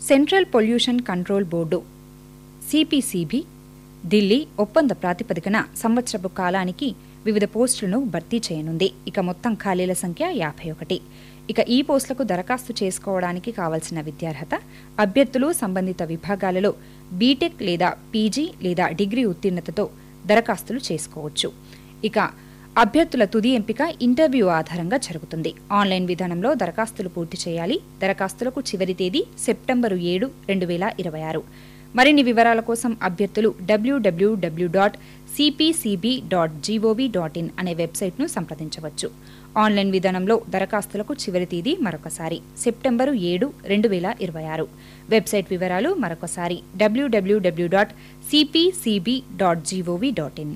central pollution control board CPCB Delhi ఒప్పంద ప్రాతిపదికన సంవత్సరపు కాలానికి వివిధ పోస్టులను భర్తీ చేయనుంది ఇక మొత్తం ఖాళీల సంఖ్య యాభై ఒకటి ఇక ఈ పోస్టులకు దరఖాస్తు చేసుకోవడానికి కావలసిన విద్యార్హత అభ్యర్థులు సంబంధిత విభాగాలలో బీటెక్ లేదా పీజీ లేదా డిగ్రీ ఉత్తీర్ణతతో దరఖాస్తులు చేసుకోవచ్చు ఇక అభ్యర్థుల తుది ఎంపిక ఇంటర్వ్యూ ఆధారంగా జరుగుతుంది ఆన్లైన్ విధానంలో దరఖాస్తులు పూర్తి చేయాలి దరఖాస్తులకు చివరి తేదీ సెప్టెంబరు ఏడు రెండు వేల ఇరవై ఆరు మరిన్ని వివరాల కోసం అభ్యర్థులు W W W dot CPCB dot G O V dot in అనే వెబ్సైట్ను సంప్రదించవచ్చు ఆన్లైన్ విధానంలో దరఖాస్తులకు చివరి తేదీ మరొకసారి సెప్టెంబరు ఏడు రెండు వేల ఇరవై ఆరు వెబ్సైట్ వివరాలు మరొకసారి W W W dot CPCB dot G O V dot in